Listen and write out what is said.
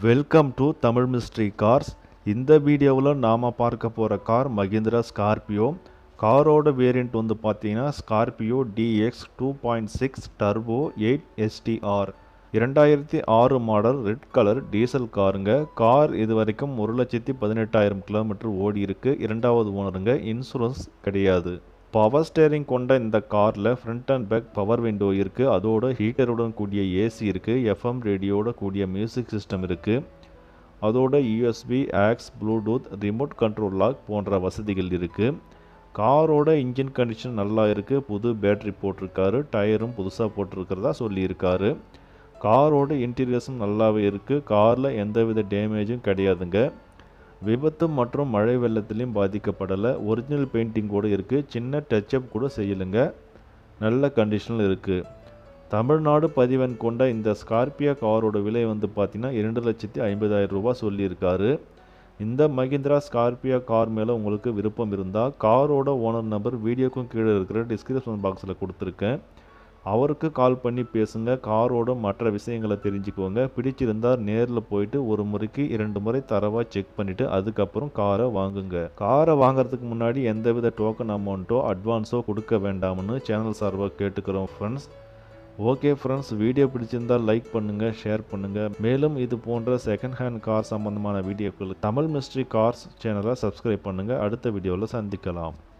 welcome to Tamil mystery cars இந்த வீடியோவில் நாம் பார்க்க போகிற கார் மகேந்திரா ஸ்கார்பியோ காரோட வேரியண்ட் வந்து பார்த்தீங்கன்னா Scorpio DX two point six turbo eight STR இரண்டாயிரத்தி ஆறு மாடல் ரெட் கலர் டீசல் காருங்க கார் இது வரைக்கும் ஒரு லட்சத்தி பதினெட்டாயிரம் கிலோமீட்டர் ஓடி இருக்கு இரண்டாவது ஓனருங்க இன்சூரன்ஸ் கிடையாது பவர் ஸ்டேரிங் கொண்ட இந்த காரில் front and back power window இருக்குது அதோட ஹீட்டருடன் கூடிய ஏசி இருக்குது எஃப்எம் ரேடியோட கூடிய மியூசிக் சிஸ்டம் இருக்குது அதோட USB aux Bluetooth remote control lock போன்ற வசதிகள் இருக்குது காரோட இன்ஜின் கண்டிஷன் நல்லா இருக்குது புது பேட்டரி போட்டிருக்காரு டயரும் புதுசாக போட்டிருக்கிறதா சொல்லியிருக்காரு காரோட இன்டீரியர்ஸும் நல்லாவே இருக்குது காரில் எந்தவித டேமேஜும் கிடையாதுங்க விபத்து மற்றும் மழை வெள்ளத்திலையும் பாதிக்கப்படலை ஒரிஜினல் பெயிண்டிங் கூட இருக்குது சின்ன டச்சப் கூட செய்யலைங்க நல்ல கண்டிஷனில் இருக்குது தமிழ்நாடு பதிவெண் கொண்ட இந்த ஸ்கார்பியோ காரோட விலை வந்து பார்த்தீங்கன்னா இரண்டு லட்சத்தி ஐம்பதாயிரம் ரூபாய் சொல்லியிருக்காரு இந்த மஹிந்திரா ஸ்கார்பியோ கார் மேலே உங்களுக்கு விருப்பம் இருந்தால் காரோட ஓனர் நம்பர் வீடியோக்கும் கீழே இருக்கிற டிஸ்கிரிப்ஷன் பாக்ஸில் கொடுத்துருக்கேன் அவருக்கு கால் பண்ணி பேசுங்க காரோட மற்ற விஷயங்களை தெரிஞ்சுக்கோங்க பிடிச்சிருந்தால் நேரில் போயிட்டு ஒரு முறைக்கு இரண்டு முறை தரவாக செக் பண்ணிவிட்டு அதுக்கப்புறம் காரை வாங்குங்க காரை வாங்குறதுக்கு முன்னாடி எந்தவித டோக்கன் அமௌண்ட்டோ அட்வான்ஸோ கொடுக்க வேண்டாம்னு சேனல் சார்பாக கேட்டுக்கிறோம் ஃப்ரெண்ட்ஸ் ஓகே ஃப்ரெண்ட்ஸ் வீடியோ பிடிச்சிருந்தால் லைக் பண்ணுங்கள் ஷேர் பண்ணுங்கள் மேலும் இது போன்ற செகண்ட் ஹேண்ட் கார் சம்பந்தமான வீடியோக்களுக்கு தமிழ் மிஸ்ட்ரி கார்ஸ் சேனலை சப்ஸ்கிரைப் பண்ணுங்கள் அடுத்த வீடியோவில் சந்திக்கலாம்